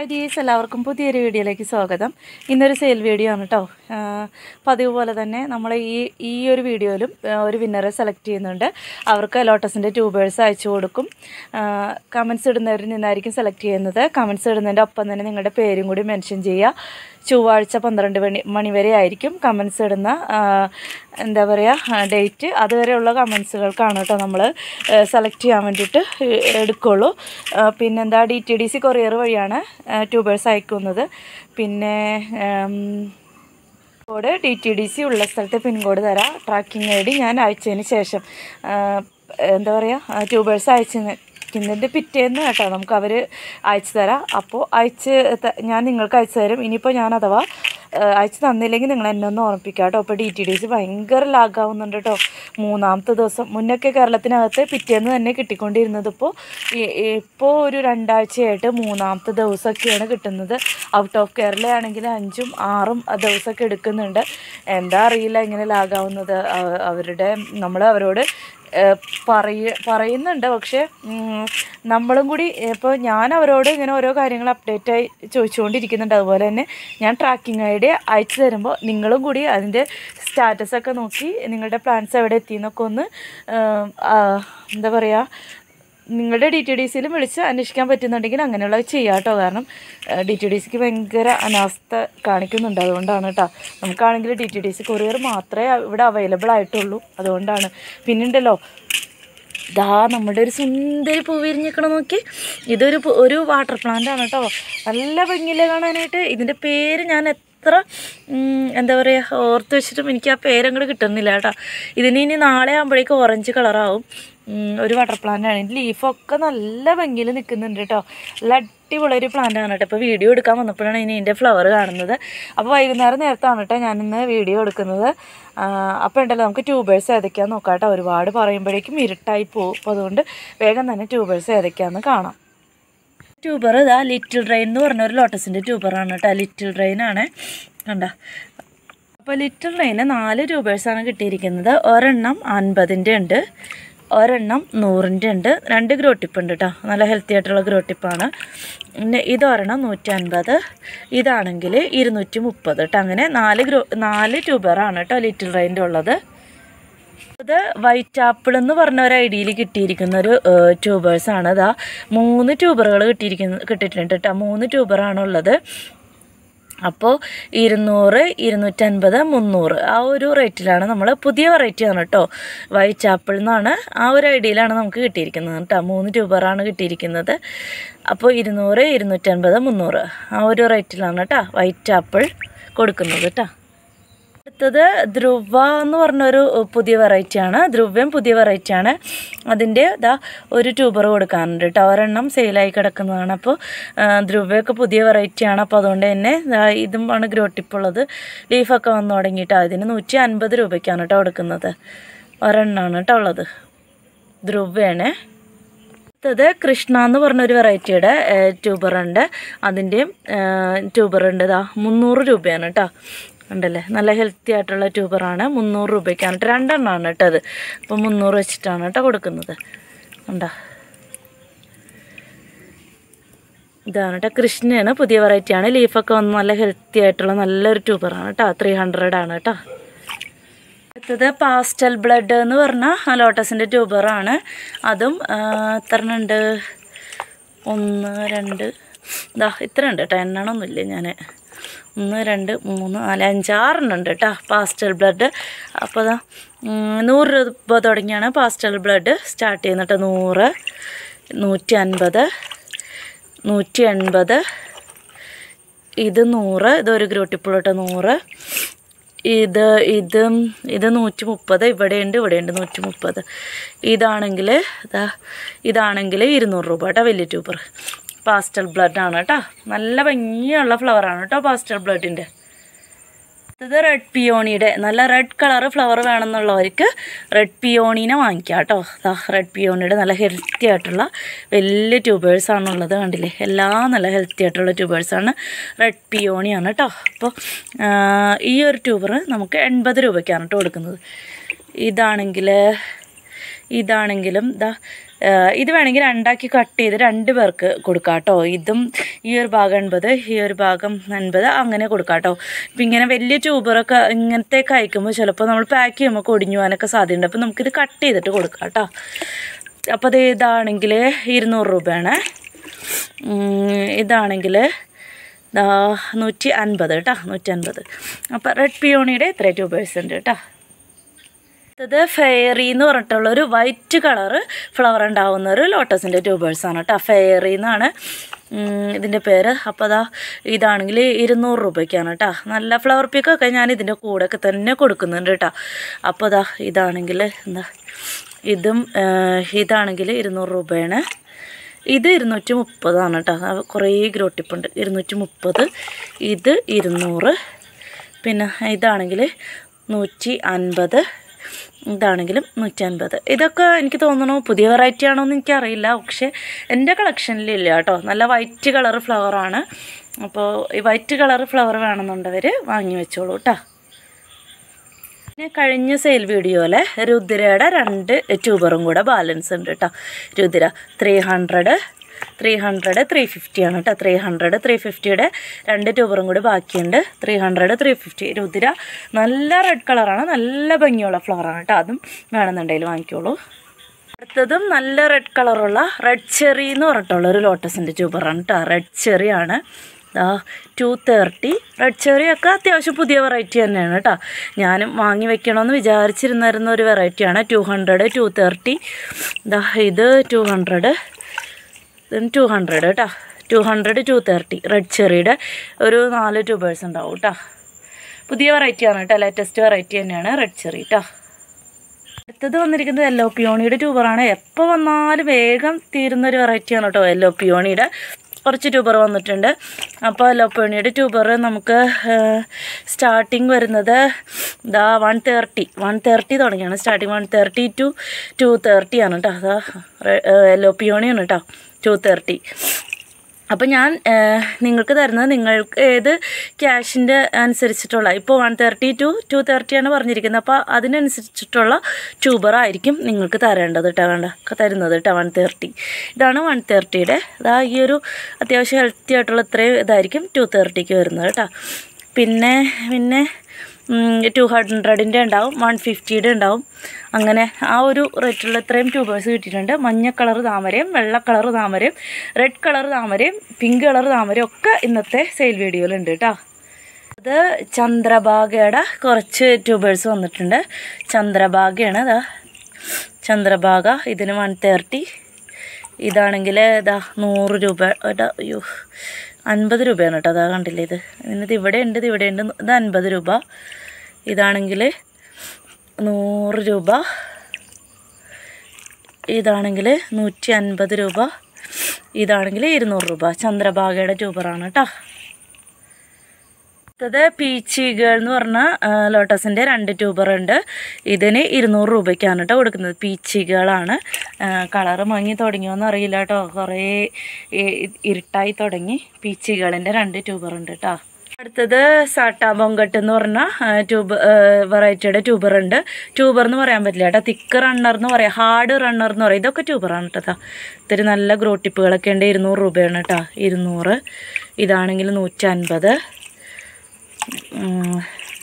Hi dears എല്ലാവർക്കും പുതിയൊരു വീഡിയോയിലേക്ക് സ്വാഗതം ഇന്നൊരു സെയിൽ വീഡിയോ ആണ് കേട്ടോ പതിവ് പോലെ തന്നെ നമ്മൾ ഈ ഈ ഒരു വീഡിയോയിലും ആ, ഒരു വിന്നറെ സെലക്ട് ചെയ്യുന്നുണ്ട് അവർക്ക് ലോട്ടസിൻ്റെ ട്യൂബേഴ്സ് അയച്ചു കൊടുക്കും കമൻസ് ഇടുന്നവരിൽ നിന്നായിരിക്കും സെലക്ട് ചെയ്യുന്നത് കമൻസ് ഇടുന്നതിൻ്റെ ഒപ്പം തന്നെ നിങ്ങളുടെ പേരും കൂടി മെൻഷൻ ചെയ്യുക ചൊവ്വാഴ്ച പന്ത്രണ്ട് മണി മണി വരെ ആയിരിക്കും കമൻസ് ഇടുന്ന ആ, എന്താ പറയുക ഡേറ്റ് അതുവരെയുള്ള കമൻസുകൾക്കാണ് കേട്ടോ നമ്മൾ സെലക്ട് ചെയ്യാൻ വേണ്ടിയിട്ട് എടുക്കുള്ളൂ ആ, പിന്നെന്താ D T D C courier വഴിയാണ് ട്യൂബേഴ്സ് അയക്കുന്നത് പിന്നെ ഉം, code D T D C ഉള്ള സ്ഥലത്തെ പിൻകോഡ് തരാം ട്രാക്കിംഗ് ഐ ഡി ഞാൻ അയച്ചതിന് ശേഷം ആ, എന്താ പറയുക ട്യൂബേഴ്സ് അയച്ചതിൻ്റെ പിറ്റേന്ന് കേട്ടോ നമുക്ക് അവർ അയച്ചു തരാം അപ്പോൾ അയച്ച് ത- ഞാൻ നിങ്ങൾക്ക് അയച്ചു തരും ഇനിയിപ്പോൾ ഞാൻ അഥവാ ആ, അയച്ചു തന്നില്ലെങ്കിൽ നിങ്ങൾ എന്നെ ഒന്ന് ഓർമ്മിപ്പിക്കാം കേട്ടോ അപ്പോൾ ഡി ടി ഡി സി ഭയങ്കര ലാഗാവുന്നുണ്ട് കേട്ടോ മൂന്നാമത്തെ ദിവസം മുന്നൊക്കെ കേരളത്തിനകത്ത് പിറ്റേന്ന് തന്നെ കിട്ടിക്കൊണ്ടിരുന്നത് ഇപ്പോൾ ഇപ്പോൾ ഒരു രണ്ടാഴ്ചയായിട്ട് മൂന്നാമത്തെ ദിവസമൊക്കെയാണ് കിട്ടുന്നത് ഔട്ട് ഓഫ് കേരള ആണെങ്കിൽ അഞ്ചും ആറും ദിവസമൊക്കെ എടുക്കുന്നുണ്ട് എന്താ അറിയില്ല ഇങ്ങനെ ലാഗാവുന്നത് അവ- അവരുടെ നമ്മൾ അവരോട് ഏഹ്, പറയ പറയുന്നുണ്ട് പക്ഷേ ഉം, നമ്മളും കൂടി ഇപ്പോൾ ഞാൻ അവരോട് ഇങ്ങനെ ഓരോ കാര്യങ്ങൾ അപ്ഡേറ്റ് ആയി ചോദിച്ചുകൊണ്ടിരിക്കുന്നുണ്ട് അതുപോലെ തന്നെ ഞാൻ ട്രാക്കിംഗ് ഐ ഡി അയച്ചു തരുമ്പോൾ നിങ്ങളും കൂടി അതിൻ്റെ സ്റ്റാറ്റസൊക്കെ നോക്കി നിങ്ങളുടെ പ്ലാൻസ് എവിടെ എത്തിയെന്നൊക്കെ ഒന്ന് ഏഹ്, ആ, എന്താ പറയുക നിങ്ങളുടെ ഡി ടി ഡി സിയിൽ വിളിച്ച് അന്വേഷിക്കാൻ പറ്റുന്നുണ്ടെങ്കിൽ അങ്ങനെയുള്ളത് ചെയ്യാം കേട്ടോ കാരണം ഡി ടി ഡി സിക്ക് ഭയങ്കര അനാസ്ഥ കാണിക്കുന്നുണ്ട് അതുകൊണ്ടാണ് കേട്ടോ നമുക്കാണെങ്കിൽ D T D C courier മാത്രമേ ഇവിടെ അവൈലബിൾ ആയിട്ടുള്ളൂ അതുകൊണ്ടാണ് പിന്നുണ്ടല്ലോ ദാ നമ്മുടെ ഒരു സുന്ദരി പൂ വിരിഞ്ഞിക്കണം നോക്കി ഇതൊരു പൂ- ഒരു വാട്ടർ പ്ലാന്റ് ആണ് കേട്ടോ നല്ല ഭംഗിയില്ലേ കാണാനായിട്ട് ഇതിൻ്റെ പേര് ഞാൻ എത്ര ഉം, എന്താ പറയുക ഓർത്ത് വെച്ചിട്ടും എനിക്ക് ആ പേരങ്ങോട്ട് കിട്ടുന്നില്ല കേട്ടോ ഇതിന് ഇനി നാളെ ആകുമ്പോഴേക്കും ഓറഞ്ച് കളറാവും ഉം, ഒരു വാട്ടർ പ്ലാന്റ് ആണ് ഇതിൻ്റെ ലീഫൊക്കെ നല്ല ഭംഗിയിൽ നിൽക്കുന്നുണ്ട് കേട്ടോ നല്ല അടിപൊളി ഒരു പ്ലാന്റ് ആണ് കേട്ടോ ഇപ്പോൾ വീഡിയോ എടുക്കാൻ വന്നപ്പോഴാണ് ഇനി ഇതിൻ്റെ ഫ്ലവർ കാണുന്നത് അപ്പോൾ വൈകുന്നേരം നേരത്താണ് കേട്ടോ ഞാനിന്ന് വീഡിയോ എടുക്കുന്നത് അപ്പോൾ ഉണ്ടല്ലോ നമുക്ക് ട്യൂബേഴ്സ് ഏതൊക്കെയാന്ന് നോക്കാം കേട്ടോ ഒരുപാട് പറയുമ്പോഴേക്കും ഇരുട്ടായി പോകും അപ്പോൾ അതുകൊണ്ട് വേഗം തന്നെ ട്യൂബേഴ്സ് ഏതൊക്കെയാന്ന് കാണാം ട്യൂബർ ഇതാ ലിറ്റിൽ റെയിൻ എന്ന് പറഞ്ഞ ഒരു ലോട്ടസിൻ്റെ ട്യൂബറാണ് കേട്ടോ ലിറ്റിൽ റെയിൻ ആണ് കണ്ട അപ്പോൾ ലിറ്റിൽ റെയിന് നാല് ട്യൂബേഴ്സാണ് കിട്ടിയിരിക്കുന്നത് ഒരെണ്ണം അൻപതിൻ്റെ ഉണ്ട് ഒരെണ്ണം നൂറിൻ്റെ ഉണ്ട് രണ്ട് ഗ്രോ ടിപ്പ് ഉണ്ട് കേട്ടോ നല്ല ഹെൽത്തി ആയിട്ടുള്ള ഗ്രോ ടിപ്പാണ് പിന്നെ ഇതൊരെണ്ണം നൂറ്റി അൻപത് ഇതാണെങ്കിൽ ഇരുന്നൂറ്റി മുപ്പത് കേട്ടോ അങ്ങനെ നാല് ഗ്രോ നാല് ട്യൂബറാണ് കേട്ടോ ലിറ്റിൽ റെയിൻ്റെ ഉള്ളത് ഇത് വൈറ്റ് ആപ്പിൾ എന്ന് പറഞ്ഞ ഒരു ഐഡിയയിൽ കിട്ടിയിരിക്കുന്ന ഒരു ട്യൂബേഴ്സ് ആണ് ഇതാ മൂന്ന് ട്യൂബറുകൾ കിട്ടിയിരിക്കുന്ന കിട്ടിയിട്ടുണ്ട് കേട്ടോ മൂന്ന് ട്യൂബറാണ് ഉള്ളത് അപ്പോൾ ഇരുന്നൂറ് ഇരുന്നൂറ്റൻപത് മുന്നൂറ് ആ ഒരു റേറ്റിലാണ് നമ്മൾ പുതിയ വെറൈറ്റി ആണ് കേട്ടോ വൈറ്റ് ആപ്പിൾ എന്നാണ് ആ ഒരു ഐഡിയയിലാണ് നമുക്ക് കിട്ടിയിരിക്കുന്നത് കേട്ടോ മൂന്ന് ട്യൂബറാണ് കിട്ടിയിരിക്കുന്നത് അപ്പോൾ ഇരുന്നൂറ് ഇരുന്നൂറ്റൻപത് മുന്നൂറ് ആ ഒരു റേറ്റിലാണ് കേട്ടോ വൈറ്റ് ആപ്പിൾ കൊടുക്കുന്നത് കേട്ടോ അടുത്തത് ധ്രുവ എന്ന് പറഞ്ഞൊരു പുതിയ വെറൈറ്റിയാണ് ധ്രുവ്യം പുതിയ വെറൈറ്റിയാണ് അതിൻ്റെ ഇതാ ഒരു ട്യൂബർ കൊടുക്കാനുണ്ട് കേട്ടോ ഒരെണ്ണം സെയിലായി കിടക്കുന്നതാണ് അപ്പോൾ ധ്രുവയൊക്കെ പുതിയ വെറൈറ്റിയാണ് അപ്പോൾ അതുകൊണ്ട് തന്നെ ദാ ഇതും ആണ് ഗ്രോ ടിപ്പുള്ളത് ലീഫൊക്കെ വന്നു തുടങ്ങിയിട്ട് അതിന് നൂറ്റി അൻപത് രൂപയ്ക്കാണ് കേട്ടോ കൊടുക്കുന്നത് ഒരെണ്ണമാണ് കേട്ടോ ഉള്ളത് ധ്രുവയാണ് അടുത്തത് കൃഷ്ണ എന്ന് പറഞ്ഞൊരു വെറൈറ്റിയുടെ ട്യൂബർ ഉണ്ട് അതിൻ്റെയും ട്യൂബർ ഉണ്ട് ഇതാ മുന്നൂറ് രൂപയാണ് കേട്ടോ ഉണ്ടല്ലേ നല്ല ഹെൽത്തി ആയിട്ടുള്ള ട്യൂബറാണ് മുന്നൂറ് രൂപയ്ക്കാണ് കേട്ടോ രണ്ടെണ്ണമാണ് കേട്ടോ അത് അപ്പോൾ മുന്നൂറ് വെച്ചിട്ടാണ് കേട്ടോ കൊടുക്കുന്നത് ഉണ്ടോ ഇതാണ് കേട്ടോ കൃഷ്ണയാണ് പുതിയ വെറൈറ്റിയാണ് ലീഫൊക്കെ വന്ന് നല്ല ഹെൽത്തി ആയിട്ടുള്ള നല്ലൊരു ട്യൂബറാണ് കേട്ടോ ത്രീ ഹൺഡ്രഡ് ആണ് കേട്ടോ അടുത്തത് പാസ്റ്റൽ ബ്ലഡ് എന്ന് പറഞ്ഞ ലോട്ടസിൻ്റെ ട്യൂബറാണ് അതും ആ, എത്ര ഉണ്ട് ഒന്ന് രണ്ട് ഇതാ ഇത്ര ഉണ്ട് കേട്ടോ എണ്ണണമൊന്നുമില്ല ഞാൻ ഒന്ന് രണ്ട് മൂന്ന് നാല് അഞ്ചാറെണ്ണം ഉണ്ട് കേട്ടോ പാസ്റ്റൽ ബ്ലഡ് അപ്പോൾ അതാ ഉം, നൂറ് രൂപ തുടങ്ങിയാണ് പാസ്റ്റൽ ബ്ലഡ് സ്റ്റാർട്ട് ചെയ്യുന്നത് കേട്ടോ നൂറ് നൂറ്റി അൻപത് നൂറ്റി എൺപത് ഇത് നൂറ് ഇതൊരു ഗ്രൂട്ടിപ്പുള്ള കേട്ടോ നൂറ് ഇത് ഇത് ഇത് നൂറ്റി മുപ്പത് ഇവിടെയുണ്ട് ഇവിടെയുണ്ട് നൂറ്റി മുപ്പത് ഇതാണെങ്കിൽ ഇതാ ഇതാണെങ്കിൽ ഇരുന്നൂറ് രൂപ കേട്ടോ വലിയ ട്യൂബർ പാസ്റ്റൽ ബ്ലഡ് ആണ് കേട്ടോ നല്ല ഭംഗിയുള്ള ഫ്ലവറാണ് കേട്ടോ പാസ്റ്റൽ ബ്ലഡിൻ്റെ ഇത് റെഡ് പിയോണിയുടെ നല്ല റെഡ് കളർ ഫ്ലവർ വേണമെന്നുള്ളവർക്ക് റെഡ് പിയോണീനെ വാങ്ങിക്കാം കേട്ടോ റെഡ് പിയോണിയുടെ നല്ല ഹെൽത്തി ആയിട്ടുള്ള വലിയ ട്യൂബേഴ്സാണുള്ളത് കണ്ടില്ലേ എല്ലാം നല്ല ഹെൽത്തി ആയിട്ടുള്ള ട്യൂബേഴ്സാണ് റെഡ് പിയോണിയാണ് കേട്ടോ അപ്പോൾ ഈ ഒരു ട്യൂബർ നമുക്ക് എൺപത് രൂപയ്ക്കാണ് കേട്ടോ കൊടുക്കുന്നത് ഇതാണെങ്കിൽ ഇതാണെങ്കിലും ഇതാ ഇത് വേണമെങ്കിൽ രണ്ടാക്കി കട്ട് ചെയ്ത് രണ്ട് പേർക്ക് കൊടുക്കാം കേട്ടോ ഇതും ഈ ഒരു ഭാഗം എൺപത് ഈ ഒരു ഭാഗം അൻപത് അങ്ങനെ കൊടുക്കാം കേട്ടോ ഇപ്പം ഇങ്ങനെ വലിയ ട്യൂബറൊക്കെ ഇങ്ങനത്തേക്ക് അയക്കുമ്പോൾ ചിലപ്പോൾ നമ്മൾ പാക്ക് ചെയ്യുമ്പോൾ കൊടിഞ്ഞു പോകാനൊക്കെ സാധ്യതയുണ്ട് അപ്പോൾ നമുക്കിത് കട്ട് ചെയ്തിട്ട് കൊടുക്കാം കേട്ടോ അപ്പോൾ അത് ഇതാണെങ്കിൽ ഇരുന്നൂറ് രൂപയാണ് ഉം, ഇതാണെങ്കിൽ ദാ നൂറ്റി അൻപത് കേട്ടോ നൂറ്റി അൻപത് അപ്പോൾ റെഡ് പിയോണിയുടെ ഇത്ര ട്യൂബേഴ്സ് ഉണ്ട് കേട്ടോ അടുത്തത് ഫെയറി എന്ന് പറഞ്ഞിട്ടുള്ള ഒരു വൈറ്റ് കളറ് ഫ്ലവർ ഉണ്ടാവുന്ന ഒരു ലോട്ടസിൻ്റെ ട്യൂബേഴ്സാണ് കേട്ടോ ഫെയറി എന്നാണ് ഇതിൻ്റെ പേര് അപ്പോൾ അതാ ഇതാണെങ്കിൽ ഇരുന്നൂറ് രൂപയ്ക്കാണ് കേട്ടോ നല്ല ഫ്ലവർ പീക്കൊക്കെ ഞാൻ ഇതിൻ്റെ കൂടെയൊക്കെ തന്നെ കൊടുക്കുന്നുണ്ട് കേട്ടോ അപ്പോൾ അതാ ഇതാണെങ്കിൽ എന്താ ഇതും ആ, ഇതാണെങ്കിൽ ഇരുന്നൂറ് രൂപയാണ് ഇത് ഇരുന്നൂറ്റി മുപ്പതാണ് കേട്ടോ അത് കുറേ ഗ്രോട്ടിപ്പുണ്ട് ഇരുന്നൂറ്റി മുപ്പത് ഇത് ഇരുന്നൂറ് പിന്നെ ഇതാണെങ്കിൽ നൂറ്റി അൻപത് ഇതാണെങ്കിലും നൂറ്റി അൻപത് ഇതൊക്കെ എനിക്ക് തോന്നുന്നു പുതിയ വെറൈറ്റി ആണോ എന്ന് എനിക്കറിയില്ല പക്ഷേ എൻ്റെ കളക്ഷനിലില്ല കേട്ടോ നല്ല വൈറ്റ് കളർ ഫ്ലവറാണ് അപ്പോൾ ഈ വൈറ്റ് കളർ ഫ്ലവർ വേണമെന്നുണ്ടവർ വാങ്ങി വെച്ചോളൂ കേട്ടോ പിന്നെ കഴിഞ്ഞ സെയിൽ വീഡിയോയിലെ രുദ്രയുടെ രണ്ട് ട്യൂബറും കൂടെ ബാലൻസ് ഉണ്ട് കേട്ടോ Rudra three hundred three hundred three ഫിഫ്റ്റിയാണ് കേട്ടോ ത്രീ ഹൺഡ്രഡ് ത്രീ ഫിഫ്റ്റിയുടെ രണ്ട് ട്യൂബറും കൂടി ബാക്കിയുണ്ട് three hundred three fifty Rudra നല്ല റെഡ് കളറാണ് നല്ല ഭംഗിയുള്ള ഫ്ലവറാണ് കേട്ടോ അതും വേണമെന്നുണ്ടെങ്കിൽ വാങ്ങിക്കോളൂ അടുത്തതും നല്ല റെഡ് കളറുള്ള റെഡ് ചെറി എന്ന് പറഞ്ഞിട്ടുള്ള ഒരു ലോട്ടസിൻ്റെ ട്യൂബറാണ് കേട്ടോ റെഡ് ചെറി ആണ് ദാ ടു തേർട്ടി റെഡ് ചെറി ഒക്കെ അത്യാവശ്യം പുതിയ വെറൈറ്റി തന്നെയാണ് കേട്ടോ ഞാനും വാങ്ങി വെക്കണമെന്ന് വിചാരിച്ചിരുന്നിരുന്ന ഒരു വെറൈറ്റിയാണ് ടു ഹൺഡ്രഡ് ടു തേർട്ടി ദാ ഇത് ടു ഹൺഡ്രഡ് ടു ഹൺഡ്രഡ് കേട്ടോ two hundred two thirty red ചെറിയുടെ ഒരു നാല് ട്യൂബേഴ്സ് ഉണ്ടാവും കേട്ടോ പുതിയ വെറൈറ്റിയാണ് കേട്ടോ ലേറ്റസ്റ്റ് വെറൈറ്റി തന്നെയാണ് റെഡ് ചെറി കേട്ടോ അടുത്തത് വന്നിരിക്കുന്നത് യെല്ലോ പിയോണിയുടെ ട്യൂബറാണ് എപ്പോൾ വന്നാലും വേഗം തീരുന്ന ഒരു വെറൈറ്റിയാണ് കേട്ടോ യെല്ലോ പിയോണിയുടെ കുറച്ച് ട്യൂബർ വന്നിട്ടുണ്ട് അപ്പോൾ യെല്ലോ പിയോണിയുടെ ട്യൂബർ നമുക്ക് സ്റ്റാർട്ടിങ് വരുന്നത് ഇതാ വൺ തേർട്ടി വൺ തേർട്ടി തുടങ്ങിയാണ് starting one thirty two two thirty ആണ് കേട്ടോ അതാ യെല്ലോ പിയോണിയാണ് കേട്ടോ ടു തേർട്ടി അപ്പോൾ ഞാൻ ഏഹ്, നിങ്ങൾക്ക് തരുന്നത് നിങ്ങൾക്ക് ഏത് ക്യാഷിൻ്റെ അനുസരിച്ചിട്ടുള്ള ഇപ്പോൾ വൺ തേർട്ടി ടു ടു തേർട്ടിയാണ് പറഞ്ഞിരിക്കുന്നത് അപ്പോൾ അതിനനുസരിച്ചിട്ടുള്ള ട്യൂബർ ആയിരിക്കും നിങ്ങൾക്ക് തരേണ്ടത് കേട്ടോ വേണ്ട തരുന്നത് കേട്ടോ വൺ തേർട്ടി ഇതാണ് വൺ തേർട്ടിയുടെ അതാ ഈ ഒരു അത്യാവശ്യം ഹെൽത്തി ആയിട്ടുള്ള ഇത്രയും ഇതായിരിക്കും ടു തേർട്ടിക്ക് വരുന്നത് കേട്ടോ പിന്നെ പിന്നെ ടു ഹൺഡ്രഡിൻ്റെ ഉണ്ടാവും വൺ ഫിഫ്റ്റിയുടെ ഉണ്ടാവും അങ്ങനെ ആ ഒരു റേറ്റുള്ള ഇത്രയും ട്യൂബേഴ്സ് കിട്ടിയിട്ടുണ്ട് മഞ്ഞ കളർ താമരയും വെള്ള കളർ താമരയും റെഡ് കളർ താമരയും പിങ്ക് കളർ താമരയും ഒക്കെ ഇന്നത്തെ സെയിൽ വീഡിയോയിലുണ്ട് കേട്ടോ അത് ചന്ദ്രഭാഗയുടെ കുറച്ച് ട്യൂബേഴ്സ് വന്നിട്ടുണ്ട് ചന്ദ്രഭാഗയാണ് ഇതാ ചന്ദ്രഭാഗ ഇതിന് വൺ തേർട്ടി ഇതാണെങ്കിൽ ഇതാ നൂറ് രൂപ ഇതാ അയ്യോ അൻപത് രൂപയാണ് കേട്ടോ അതാ കണ്ടില്ലേ ഇത് ഇതിനകത്ത് ഇവിടെ ഉണ്ട് ഇത് ഇവിടെ ഉണ്ട് ഇത് അൻപത് രൂപ ഇതാണെങ്കിൽ നൂറ് രൂപ ഇതാണെങ്കിൽ നൂറ്റി അൻപത് രൂപ ഇതാണെങ്കിൽ ഇരുന്നൂറ് രൂപ ചന്ദ്രഭാഗയുടെ ട്യൂബറാണ് കേട്ടോ അടുത്തത് പീച്ചി ഗേൾ എന്ന് പറഞ്ഞ ലോട്ടസിൻ്റെ രണ്ട് ട്യൂബർ ഉണ്ട് ഇതിന് ഇരുന്നൂറ് രൂപയ്ക്കാണ് കേട്ടോ കൊടുക്കുന്നത് പീച്ചി ഗേളാണ് കളറ് മങ്ങി തുടങ്ങിയോന്ന് അറിയില്ല കേട്ടോ കുറേ ഇ- ഇരുട്ടായി തുടങ്ങി പീച്ചി ഗേളിൻ്റെ രണ്ട് ട്യൂബർ ഉണ്ട് കേട്ടോ അടുത്തത് സാട്ടാ ബൊങ്കട്ട് എന്ന് പറഞ്ഞ ട്യൂബ് വെറൈറ്റിയുടെ ട്യൂബർ ഉണ്ട് ട്യൂബർ എന്ന് പറയാൻ പറ്റില്ല കേട്ടോ തിക്ക് റണ്ണർ എന്ന് പറയാം ഹാർഡ് റണ്ണർ എന്ന് പറയാം ഇതൊക്കെ ട്യൂബറാണ് കേട്ടോ ഇത്തിരി നല്ല ഗ്രോ ടിപ്പുകളൊക്കെ ഉണ്ട് ഇരുന്നൂറ് രൂപയാണ് കേട്ടോ ഇരുന്നൂറ് ഇതാണെങ്കിൽ നൂറ്റൻപത് ഉം.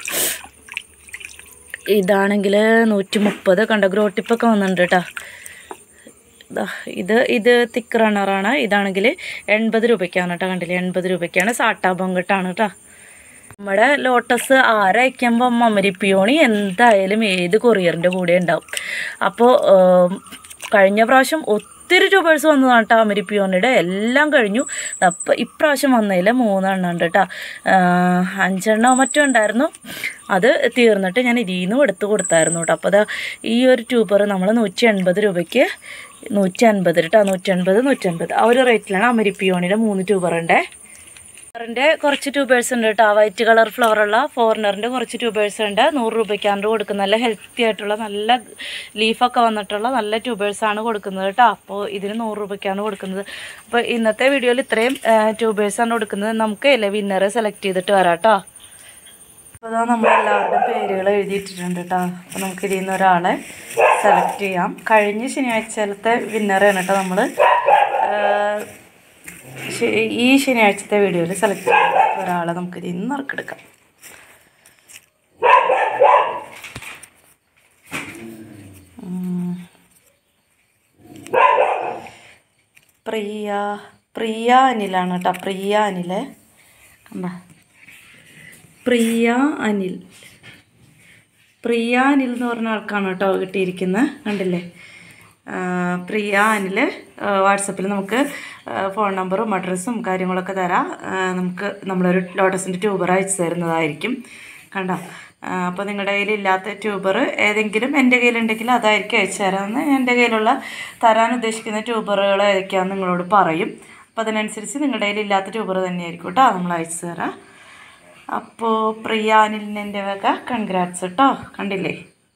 ഇതാണെങ്കിൽ നൂറ്റി മുപ്പത് കണ്ട ഗ്രോ ടിപ്പൊക്കെ വന്നിട്ടുണ്ട് കേട്ടോ ദാ ഇത് ഇത് തിക്ക് റണ്ണറാണ് ഇതാണെങ്കിൽ എൺപത് രൂപയ്ക്കാണ് കേട്ടോ കണ്ടില്ലേ എൺപത് രൂപയ്ക്കാണ് സാട്ടാ ബൊങ്കട്ടാണ് കേട്ടോ നമ്മുടെ ലോട്ടസ് ആരയക്കുമ്പോൾ മമരിപ്പിയോണി എന്തായാലും ഏത് കൊറിയറിൻ്റെ കൂടെ ഉണ്ടാവും അപ്പോൾ കഴിഞ്ഞ പ്രാവശ്യം ഒത്തിരി ട്യൂബേഴ്സ് വന്നതാണ് കേട്ടോ അമരിപ്പിയോണിയുടെ എല്ലാം കഴിഞ്ഞു അപ്പം ഇപ്രാവശ്യം വന്നതിൽ മൂന്നെണ്ണം ഉണ്ട് കേട്ടോ അഞ്ചെണ്ണോ മറ്റോ ഉണ്ടായിരുന്നു അത് തീർന്നിട്ട് ഞാൻ ഇതിൽ നിന്നും എടുത്ത് കൊടുത്തായിരുന്നു കേട്ടോ അപ്പോൾ അതാ ഈ ഒരു ട്യൂബർ നമ്മൾ നൂറ്റി എൺപത് രൂപയ്ക്ക് നൂറ്റി അൻപത് കേട്ടോ നൂറ്റി അൻപത് നൂറ്റൻപത് ആ ഒരു റേറ്റിലാണ് അമരിപ്പിയോണിയുടെ മൂന്ന് ട്യൂബർ ഉണ്ടേ ഫ്ലവറിൻ്റെ കുറച്ച് ട്യൂബേഴ്സ് ഉണ്ട് കേട്ടോ വൈറ്റ് കളർ ഫ്ലവറുള്ള ഫോറിനറിൻ്റെ കുറച്ച് ട്യൂബേഴ്സ് ഉണ്ട് നൂറ് രൂപയ്ക്കാണ് കൊടുക്കുന്നത് നല്ല ഹെൽത്തി ആയിട്ടുള്ള നല്ല ലീഫൊക്കെ വന്നിട്ടുള്ള നല്ല ട്യൂബേഴ്സാണ് കൊടുക്കുന്നത് കേട്ടോ അപ്പോൾ ഇതിന് നൂറ് രൂപയ്ക്കാണ് കൊടുക്കുന്നത് അപ്പോൾ ഇന്നത്തെ വീഡിയോയിൽ ഇത്രയും ട്യൂബേഴ്സാണ് കൊടുക്കുന്നത് നമുക്ക് ഇല്ല വിന്നറെ സെലക്ട് ചെയ്തിട്ട് വരാം കേട്ടോ അപ്പോൾ അതാ നമ്മളെല്ലാവരുടെയും പേരുകൾ എഴുതിയിട്ടിട്ടുണ്ട് കേട്ടോ അപ്പോൾ നമുക്ക് ഇതിൽ നിന്ന് ഒരാളെ സെലക്ട് ചെയ്യാം കഴിഞ്ഞ ശനിയാഴ്ചയിലത്തെ വിന്നറാണ് കേട്ടോ നമ്മൾ ഈ ശനിയാഴ്ചത്തെ വീഡിയോയിൽ സെലക്ട് ചെയ്യാം ഒരാളെ നമുക്ക് ഇതിൽ നിന്ന് നറുക്കെടുക്കാം ഉം. പ്രിയ പ്രിയ അനിലാണ് കേട്ടോ പ്രിയ അനിൽ കണ്ട പ്രിയ അനിൽ പ്രിയ അനിൽ എന്ന് പറഞ്ഞ ആൾക്കാണ് കേട്ടോ കിട്ടിയിരിക്കുന്നത് കണ്ടില്ലേ ആ, പ്രിയ അനിൽ വാട്സപ്പിൽ നമുക്ക് ആ, ഫോൺ നമ്പറും അഡ്രസ്സും കാര്യങ്ങളൊക്കെ തരാം ആ, നമുക്ക് നമ്മളൊരു ലോട്ടസിൻ്റെ ട്യൂബർ അയച്ചു തരുന്നതായിരിക്കും കണ്ടോ അപ്പോൾ നിങ്ങളുടെ കയ്യിൽ ഇല്ലാത്ത ട്യൂബർ ഏതെങ്കിലും എൻ്റെ കയ്യിലുണ്ടെങ്കിൽ അതായിരിക്കും അയച്ചു തരാമെന്ന് എൻ്റെ കയ്യിലുള്ള തരാൻ ഉദ്ദേശിക്കുന്ന ട്യൂബറുകൾ ഏതൊക്കെയാണെന്ന് നിങ്ങളോട് പറയും അപ്പോൾ അതിനനുസരിച്ച് നിങ്ങളുടെ കയ്യിൽ ഇല്ലാത്ത ട്യൂബർ തന്നെയായിരിക്കും കേട്ടോ നമ്മൾ അയച്ചു തരാം അപ്പോൾ പ്രിയ അനിലിന് എൻ്റെ വക കൺഗ്രാറ്റ്സ് കേട്ടോ കണ്ടില്ലേ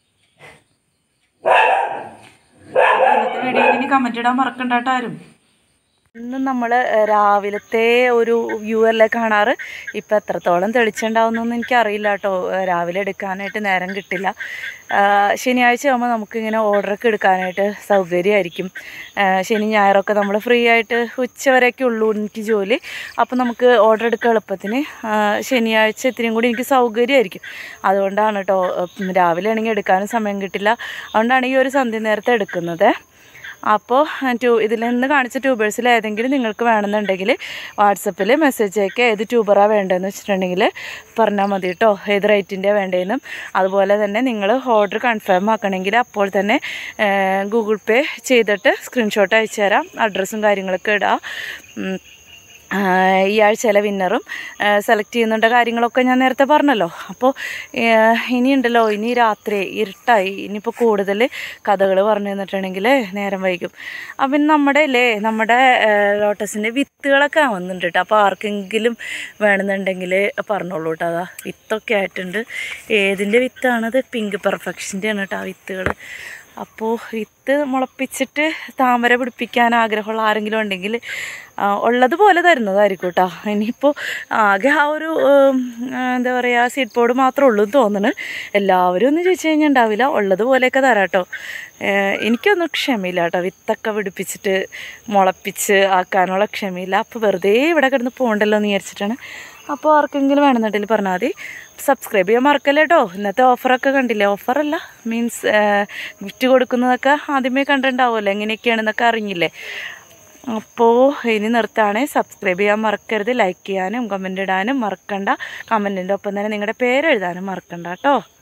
അപ്പോൾ ഇന്നത്തെ വീഡിയോയിൽ ഇനി കമൻറ്റ് ഇടാൻ മറക്കണ്ട കേട്ടോ ആരും ഇന്ന് നമ്മൾ രാവിലത്തെ ഒരു വ്യൂ അല്ലേ കാണാറ് ഇപ്പം എത്രത്തോളം തെളിച്ചുണ്ടാവുന്നൊന്നും എനിക്കറിയില്ല കേട്ടോ രാവിലെ എടുക്കാനായിട്ട് നേരം കിട്ടില്ല ആ, ശനിയാഴ്ച ആകുമ്പോൾ നമുക്കിങ്ങനെ ഓർഡറൊക്കെ എടുക്കാനായിട്ട് സൗകര്യമായിരിക്കും ആ, ശനി ഞായറൊക്കെ നമ്മൾ ഫ്രീ ആയിട്ട് ഉച്ച വരെയൊക്കെ ഉള്ളൂ എനിക്ക് ജോലി അപ്പോൾ നമുക്ക് ഓർഡർ എടുക്കാൻ എളുപ്പത്തിന് ആ, ശനിയാഴ്ച ഇത്രയും കൂടി എനിക്ക് സൗകര്യമായിരിക്കും അതുകൊണ്ടാണ് കേട്ടോ ഉം, രാവിലെ ആണെങ്കിൽ എടുക്കാനും സമയം കിട്ടില്ല അതുകൊണ്ടാണ് ഈ ഒരു സന്ധ്യ നേരത്തെ എടുക്കുന്നത് അപ്പോൾ ട്യൂ ഇതിൽ നിന്ന് കാണിച്ച ട്യൂബേഴ്സിൽ ഏതെങ്കിലും നിങ്ങൾക്ക് വേണമെന്നുണ്ടെങ്കിൽ വാട്സപ്പിൽ മെസ്സേജ് അയക്കുക ഏത് ട്യൂബറാണ് വേണ്ടതെന്ന് വെച്ചിട്ടുണ്ടെങ്കിൽ പറഞ്ഞാൽ മതി കേട്ടോ ഏത് റേറ്റിൻ്റെ വേണ്ടതെന്നും അതുപോലെ തന്നെ നിങ്ങൾ ഓർഡർ കൺഫേം ആക്കണമെങ്കിൽ അപ്പോൾ തന്നെ ഗൂഗിൾ പേ ചെയ്തിട്ട് സ്ക്രീൻഷോട്ട് അയച്ചു തരാം അഡ്രസ്സും കാര്യങ്ങളൊക്കെ ഇടാം ഉം. ആ, ഈ ആഴ്ചയിലെ വിന്നറും സെലക്ട് ചെയ്യുന്നുണ്ട് കാര്യങ്ങളൊക്കെ ഞാൻ നേരത്തെ പറഞ്ഞല്ലോ അപ്പോൾ ഇനിയുണ്ടല്ലോ ഇനി രാത്രി ഇരുട്ടായി ഇനിയിപ്പോൾ കൂടുതൽ കഥകൾ പറഞ്ഞു തന്നിട്ടുണ്ടെങ്കിൽ നേരം വൈകും അപ്പം നമ്മുടെ അല്ലേ നമ്മുടെ ലോട്ടസിൻ്റെ വിത്തുകളൊക്കെ വന്നിട്ടുണ്ട് കേട്ടോ അപ്പോൾ ആർക്കെങ്കിലും വേണമെന്നുണ്ടെങ്കിൽ പറഞ്ഞോളൂ കേട്ടോ അതാ വിത്തൊക്കെ ആയിട്ടുണ്ട് ഏതിൻ്റെ വിത്താണത് പിങ്ക് പെർഫെക്ഷൻ്റെ ആണ് കേട്ടോ ആ വിത്തുകൾ അപ്പോൾ വിത്ത് മുളപ്പിച്ചിട്ട് താമര പിടിപ്പിക്കാൻ ആഗ്രഹമുള്ള ആരെങ്കിലും ഉണ്ടെങ്കിൽ ആ, ഉള്ളതുപോലെ തരുന്നതായിരിക്കും കേട്ടോ ഇനിയിപ്പോൾ ആകെ ആ ഒരു ഉം, ആ, എന്താ പറയുക സീഡ് ബോർഡ് മാത്രമേ ഉള്ളൂ എന്ന് തോന്നുന്നു എല്ലാവരും ഒന്നും ചോദിച്ചു കഴിഞ്ഞാൽ ഉണ്ടാവില്ല ഉള്ളതുപോലെയൊക്കെ തരാം കേട്ടോ ഏഹ്, എനിക്കൊന്നും ക്ഷമയില്ല കേട്ടോ വിത്തൊക്കെ പിടിപ്പിച്ചിട്ട് മുളപ്പിച്ച് ആക്കാനുള്ള ക്ഷമയില്ല അപ്പോൾ വെറുതെ ഇവിടെ കിടന്ന് പോകണ്ടല്ലോ എന്ന് വിചാരിച്ചിട്ടാണ് അപ്പോൾ ആർക്കെങ്കിലും വേണമെന്നുണ്ടെങ്കിൽ പറഞ്ഞാൽ മതി സബ്സ്ക്രൈബ് ചെയ്യാൻ മറക്കല്ലേ കേട്ടോ ഇന്നത്തെ ഓഫറൊക്കെ കണ്ടില്ലേ ഓഫറല്ല മീൻസ് ഗിഫ്റ്റ് കൊടുക്കുന്നതൊക്കെ ആദ്യമേ കണ്ടിട്ടുണ്ടാവുമല്ലോ എങ്ങനെയൊക്കെയാണെന്നൊക്കെ അറിഞ്ഞില്ലേ അപ്പോൾ ഇനി നിർത്താണ് സബ്സ്ക്രൈബ് ചെയ്യാൻ മറക്കരുത് ലൈക്ക് ചെയ്യാനും കമൻ്റ് ഇടാനും മറക്കണ്ട കമൻറ്റിൻ്റെ ഒപ്പം തന്നെ നിങ്ങളുടെ പേര് എഴുതാനും മറക്കണ്ട കേട്ടോ